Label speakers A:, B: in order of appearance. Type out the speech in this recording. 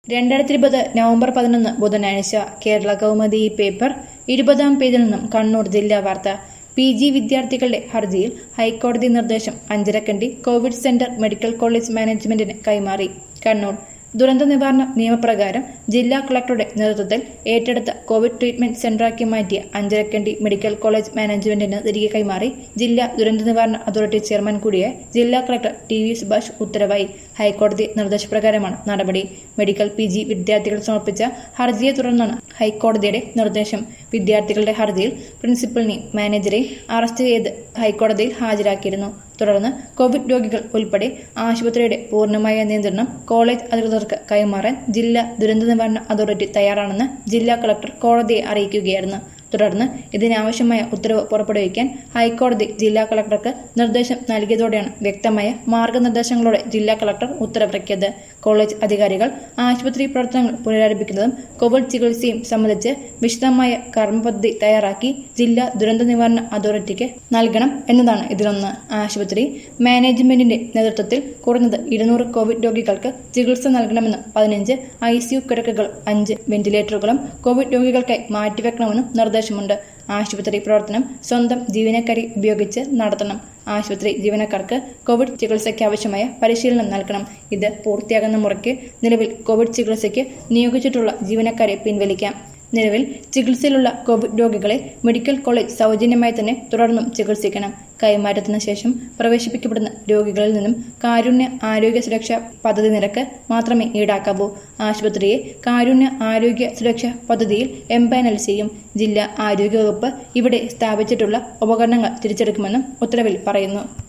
A: രണ്ടായിരത്തി ഇരുപത് നവംബർ പതിനൊന്ന് ബുധനാഴ്ച കേരള കൗമുദി പേപ്പർ ഇരുപതാം പേജിൽ നിന്നും കണ്ണൂർ ജില്ലാ വാർത്ത പി ജി വിദ്യാർത്ഥികളുടെ ഹർജിയിൽ ഹൈക്കോടതി നിർദ്ദേശം Anjarakandy Covid centre medical college മാനേജ്മെന്റിന് കൈമാറി കണ്ണൂർ ദുരന്ത നിവാരണ നിയമപ്രകാരം ജില്ലാ കളക്ടറുടെ നേതൃത്വത്തിൽ ഏറ്റെടുത്ത കോവിഡ് ട്രീറ്റ്മെന്റ് സെന്ററാക്കി മാറ്റിയ അഞ്ചരക്കണ്ടി മെഡിക്കൽ കോളേജ് മാനേജ്മെന്റിന് തിരികെ കൈമാറി ജില്ലാ ദുരന്ത നിവാരണ അതോറിറ്റി ചെയർമാൻ കൂടിയായ ജില്ലാ കളക്ടർ ടി വി സുഭാഷ് ഉത്തരവായി ഹൈക്കോടതി നിർദ്ദേശപ്രകാരമാണ് നടപടി മെഡിക്കൽ പി ജി വിദ്യാർത്ഥികൾ സമർപ്പിച്ച ഹർജിയെ തുടർന്നാണ് ഹൈക്കോടതിയുടെ നിർദ്ദേശം വിദ്യാർത്ഥികളുടെ ഹർജിയിൽ പ്രിൻസിപ്പലിനെയും മാനേജരെയും അറസ്റ്റ് ചെയ്ത് ഹൈക്കോടതിയിൽ ഹാജരാക്കിയിരുന്നു തുടർന്ന് കോവിഡ് രോഗികൾ ഉൾപ്പെടെ ആശുപത്രിയുടെ പൂർണ്ണമായ നിയന്ത്രണം കോളേജ് അധികൃതർക്ക് കൈമാറാൻ ജില്ലാ ദുരന്ത നിവാരണ അതോറിറ്റി തയ്യാറാണെന്ന് ജില്ലാ കളക്ടർ കോടതിയെ അറിയിക്കുകയായിരുന്നു തുടർന്ന് ഇതിനാവശ്യമായ ഉത്തരവ് പുറപ്പെടുവിക്കാൻ ഹൈക്കോടതി ജില്ലാ കളക്ടർക്ക് നിർദ്ദേശം നൽകിയതോടെയാണ് വ്യക്തമായ മാർഗനിർദ്ദേശങ്ങളോടെ ജില്ലാ കളക്ടർ ഉത്തരവിറക്കിയത് കോളേജ് അധികാരികൾ ആശുപത്രി പ്രവർത്തനങ്ങൾ പുനരാരംഭിക്കുന്നതും കോവിഡ് ചികിത്സയും സംബന്ധിച്ച് വിശദമായ കർമ്മപദ്ധതി തയ്യാറാക്കി ജില്ലാ ദുരന്ത നിവാരണ അതോറിറ്റിക്ക് നൽകണം എന്നതാണ് ഇതിലൊന്ന് ആശുപത്രി മാനേജ്മെന്റിന്റെ നേതൃത്വത്തിൽ കുറഞ്ഞത് ഇരുന്നൂറ് കോവിഡ് രോഗികൾക്ക് ചികിത്സ നൽകണമെന്നും പതിനഞ്ച് ഐ സിയു കിടക്കകൾ അഞ്ച് വെന്റിലേറ്ററുകളും കോവിഡ് രോഗികൾക്കായി മാറ്റിവെക്കണമെന്നും നിർദ്ദേശമുണ്ട് ആശുപത്രി പ്രവർത്തനം സ്വന്തം ജീവനക്കാരെ ഉപയോഗിച്ച് നടത്തണം ആശുപത്രി ജീവനക്കാർക്ക് കോവിഡ് ചികിത്സയ്ക്ക് ആവശ്യമായ പരിശീലനം നൽകണം ഇത് പൂർത്തിയാകുന്ന മുറയ്ക്ക് നിലവിൽ കോവിഡ് ചികിത്സയ്ക്ക് നിയോഗിച്ചിട്ടുള്ള ജീവനക്കാരെ പിൻവലിക്കാം നിലവിൽ ചികിത്സയിലുള്ള കോവിഡ് രോഗികളെ മെഡിക്കൽ കോളേജ് സൗജന്യമായി തന്നെ തുടർന്നും ചികിത്സിക്കണം കൈമാറ്റത്തിന് ശേഷം പ്രവേശിപ്പിക്കപ്പെടുന്ന രോഗികളിൽ നിന്നും കാരുണ്യ ആരോഗ്യ സുരക്ഷാ പദ്ധതി നിരക്ക് മാത്രമേ ഈടാക്കാവൂ ആശുപത്രിയെ കാരുണ്യ ആരോഗ്യ സുരക്ഷാ പദ്ധതിയിൽ എംപാനൽ ചെയ്യും ജില്ലാ ആരോഗ്യവകുപ്പ് ഇവിടെ സ്ഥാപിച്ചിട്ടുള്ള ഉപകരണങ്ങൾ തിരിച്ചെടുക്കുമെന്നും ഉത്തരവിൽ പറയുന്നു